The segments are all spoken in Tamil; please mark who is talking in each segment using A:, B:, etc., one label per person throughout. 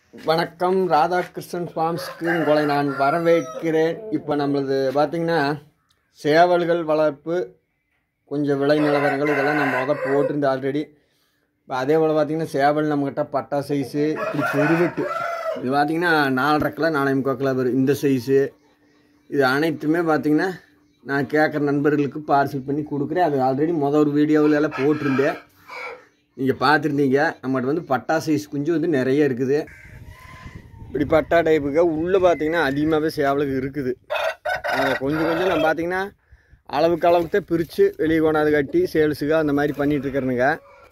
A: வணக்கம் ராதாகிருஷ்ணன் ஃபார்ம்ஸ்க்கு உங்களை நான் வரவேற்கிறேன் இப்போ நம்மளது பார்த்திங்கன்னா சேவல்கள் வளர்ப்பு கொஞ்சம் விலை நிலவரங்கள் இதெல்லாம் நம்ம முத போட்டிருந்து ஆல்ரெடி இப்போ அதே போல் பார்த்திங்கன்னா சேவல் நம்மக்கிட்ட பட்டா சைஸு இப்படி பெருவெட்டு இது பார்த்திங்கன்னா நாலரை கிலோ நாலே முக்கால் கிலோ வரும் இந்த சைஸு இது அனைத்துமே பார்த்திங்கன்னா நான் கேட்குற நண்பர்களுக்கு பார்சல் பண்ணி கொடுக்குறேன் அது ஆல்ரெடி மொதல் ஒரு வீடியோவில் எல்லாம் போட்டிருந்தேன் நீங்கள் பார்த்துருந்தீங்க நம்மகிட்ட வந்து பட்டா சைஸ் குஞ்சு வந்து நிறைய இருக்குது இப்படி பட்டா டைப்புக்கு உள்ளே பார்த்தீங்கன்னா அதிகமாகவே சேவலுக்கு இருக்குது அதை கொஞ்சம் கொஞ்சம் நான் பார்த்தீங்கன்னா அளவுக்கு அளவுக்கு தான் பிரித்து வெளியே கொண்டாந்து கட்டி சேல்ஸுக்கு அந்த மாதிரி பண்ணிட்டு இருக்கிறனுங்க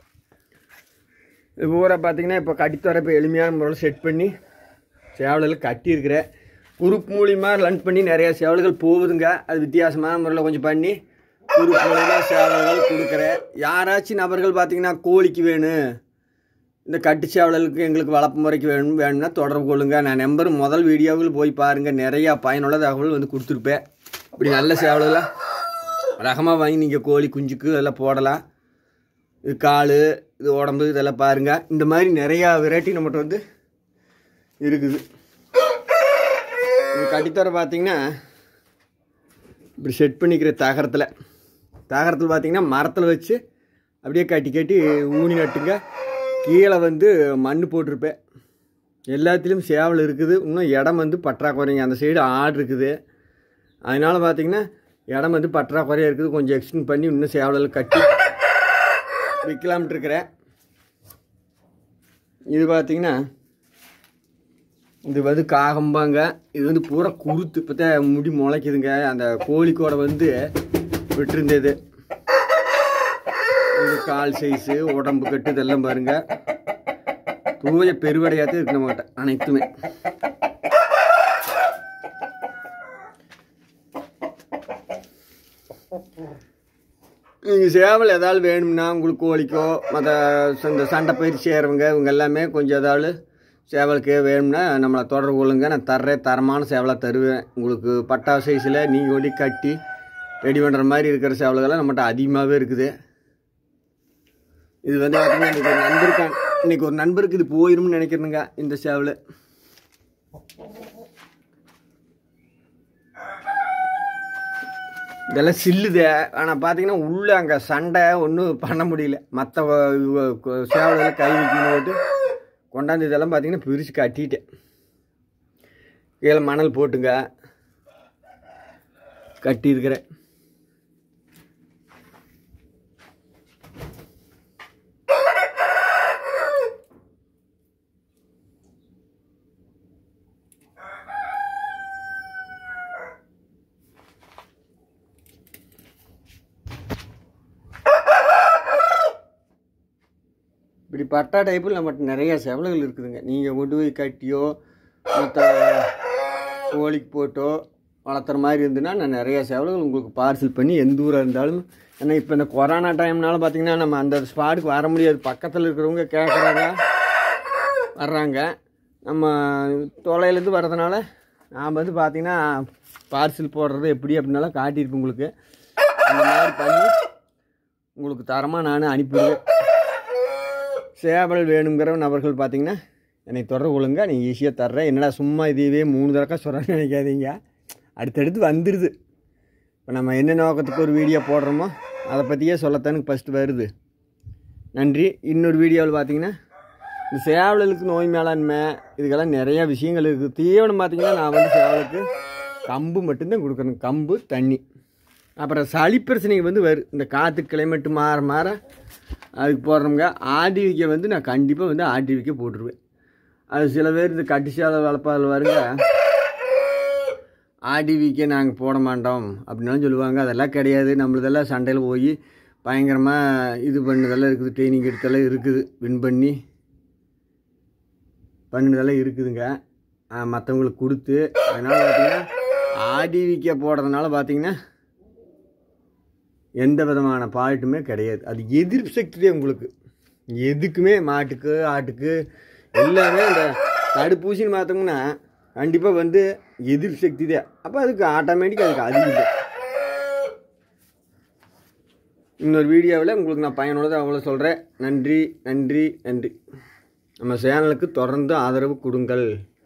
A: இது பூரா பார்த்தீங்கன்னா இப்போ கட்டித்தர இப்போ எளிமையான முறையில் செட் பண்ணி சேவல்கள் கட்டியிருக்கிறேன் குரூப் மூலிமா லன் பண்ணி நிறையா சேவல்கள் போகுதுங்க அது வித்தியாசமான முறையில் கொஞ்சம் பண்ணி குரூப் மூலிமா சேவல்கள் கொடுக்குறேன் யாராச்சும் நபர்கள் பார்த்தீங்கன்னா கோழிக்கு வேணும் இந்த கட்டு சேவலுக்கு எங்களுக்கு வளர்ப்பு முறைக்கு வேணும் வேணும்னா தொடர்பு கொள்ளுங்க நான் நம்பர் முதல் வீடியோவில் போய் பாருங்கள் நிறையா பயனுள்ள தகவல் வந்து கொடுத்துருப்பேன் இப்படி நல்ல சேவலெல்லாம் ரகமாக வாங்கி நீங்கள் கோழி குஞ்சுக்கு இதெல்லாம் போடலாம் இது கால் இது உடம்பு இதெல்லாம் பாருங்கள் இந்த மாதிரி நிறையா வெரைட்டி நம்மகிட்ட வந்து இருக்குது இது கட்டித்தர பார்த்தீங்கன்னா இப்படி செட் பண்ணிக்கிற தகரத்தில் தகரத்தில் பார்த்தீங்கன்னா மரத்தில் வச்சு அப்படியே கட்டி கட்டி ஊனி நட்டுங்க கீழே வந்து மண் போட்டிருப்பேன் எல்லாத்துலேயும் சேவல் இருக்குது இன்னும் இடம் வந்து பற்றாக்குறைங்க அந்த சைடு ஆடு இருக்குது அதனால் பார்த்தீங்கன்னா இடம் வந்து பற்றாக்குறையாக இருக்குது கொஞ்சம் எக்ஸ்டெண்ட் பண்ணி இன்னும் சேவலில் கட்டி விற்கலாம்ட்டு இருக்கிறேன் இது பார்த்தீங்கன்னா இது வந்து காகம்பாங்க இது வந்து பூரா குருத்து இப்போ தான் முடி முளைக்குதுங்க அந்த கோழிக்கோடை வந்து விட்டுருந்தது இது கால் சைஸு உடம்பு கட்டு இதெல்லாம் பாருங்க தூய பெருவடையாத்து இருக்கு நம்மகிட்ட அனைத்துமே நீங்கள் சேவல் ஏதாவது வேணும்னா உங்களுக்கு கோழிக்கோ மற்ற இந்த சண்டை பயிர் செய்கிறவங்க இவங்க எல்லாமே கொஞ்சம் ஏதாவது சேவலுக்கு வேணும்னா நம்மளை தொடர்பு கொள்ளுங்க நான் தர்றேன் தரமான சேவலாக தருவேன் உங்களுக்கு பட்டா சைஸில் நீங்கள் ஒண்டி கட்டி ரெடி பண்ணுற மாதிரி இருக்கிற சேவல்கள்லாம் நம்மகிட்ட அதிகமாகவே இருக்குது இது வந்து பார்த்தீங்கன்னா இன்றைக்கி ஒரு நண்பருக்கு இன்னைக்கு ஒரு நண்பருக்கு இது போயிரும்னு நினைக்கிறேனுங்க இந்த சேவல் இதெல்லாம் சில்லுது ஆனால் பார்த்தீங்கன்னா உள்ளே அங்கே சண்டை ஒன்றும் பண்ண முடியல மற்ற சேவலில் கை வைக்கணும் போட்டு கொண்டாந்து இதெல்லாம் பார்த்தீங்கன்னா பிரித்து கட்டிட்டேன் கீழே மணல் போட்டுங்க கட்டியிருக்கிறேன் இப்படி பட்டா டைப்பில் நம்மகிட்ட நிறைய சேவல்கள் இருக்குதுங்க நீங்கள் கொண்டு போய் கட்டியோ மற்ற கோழிக்கு போட்டோ வளர்த்துற மாதிரி இருந்துன்னா நான் நிறைய சேவல்கள் உங்களுக்கு பார்சல் பண்ணி எந்த ஊராக இருந்தாலும் ஏன்னா இப்போ இந்த கொரோனா டைம்னால பார்த்தீங்கன்னா நம்ம அந்த ஸ்பாட்டுக்கு வர முடியாது பக்கத்தில் இருக்கிறவங்க கேட்குறாங்க வர்றாங்க நம்ம தொலைலேருந்து வர்றதுனால நான் வந்து பார்த்தீங்கன்னா பார்சல் போடுறது எப்படி அப்படின்னாலும் காட்டியிருப்பேன் உங்களுக்கு அந்த மாதிரி பண்ணி உங்களுக்கு தரமாக நான் அனுப்பிடுவேன் சேவல் வேணுங்கிற நபர்கள் பார்த்தீங்கன்னா என்னை தொடர்பு கொள்ளுங்க நீங்கள் ஈஸியாக தர்றேன் என்னடா சும்மா இதுவே மூணு தடக்கா சொல்கிறேன்னு நினைக்காதீங்க அடுத்தடுத்து வந்துடுது இப்போ நம்ம என்ன நோக்கத்துக்கு ஒரு வீடியோ போடுறோமோ அதை பற்றியே சொல்லத்தானுக்கு ஃபஸ்ட்டு வருது நன்றி இன்னொரு வீடியோவில் பார்த்தீங்கன்னா இந்த சேவலுக்கு நோய் மேலாண்மை இதுக்கெல்லாம் நிறையா விஷயங்கள் இருக்குது தீவனம் பார்த்தீங்கன்னா நான் வந்து சேவலுக்கு கம்பு மட்டும்தான் கொடுக்குறேன் கம்பு தண்ணி அப்புறம் சளி பிரச்சனைக்கு வந்து வரும் இந்த காற்று கிளைமேட்டு மாற மாற அதுக்கு போடுறோங்க ஆடி வைக்க வந்து நான் கண்டிப்பாக வந்து ஆடி வைக்க போட்டுருவேன் அது சில பேர் இந்த கட்டு சேலை வளர்ப்பாதில் வருங்க ஆடி விக்க நாங்கள் போட மாட்டோம் அப்படின்னாலும் சொல்லுவாங்க அதெல்லாம் கிடையாது நம்மளதெல்லாம் சண்டையில் போய் பயங்கரமாக இது பண்ணதெல்லாம் இருக்குது ட்ரைனிங் எடுத்தெல்லாம் இருக்குது வின் பண்ணி பண்ணினதெல்லாம் இருக்குதுங்க மற்றவங்களுக்கு கொடுத்து அதனால் பார்த்தீங்கன்னா ஆடி விக்க போடுறதுனால பார்த்தீங்கன்னா எந்த விதமான பால்ட்டுமே கிடையாது அது எதிர்ப்பு சக்தி தான் உங்களுக்கு எதுக்குமே மாட்டுக்கு ஆட்டுக்கு எல்லாமே அந்த தடுப்பூசின்னு பார்த்தோம்னா கண்டிப்பாக வந்து எதிர்ப்பு சக்தி தான் அப்போ அதுக்கு ஆட்டோமேட்டிக் அதுக்கு அதிகம் இன்னொரு வீடியோவில் உங்களுக்கு நான் பயனுள்ளதாக அவ்வளோ சொல்கிறேன் நன்றி நன்றி நன்றி நம்ம சேனலுக்கு தொடர்ந்து ஆதரவு கொடுங்கள்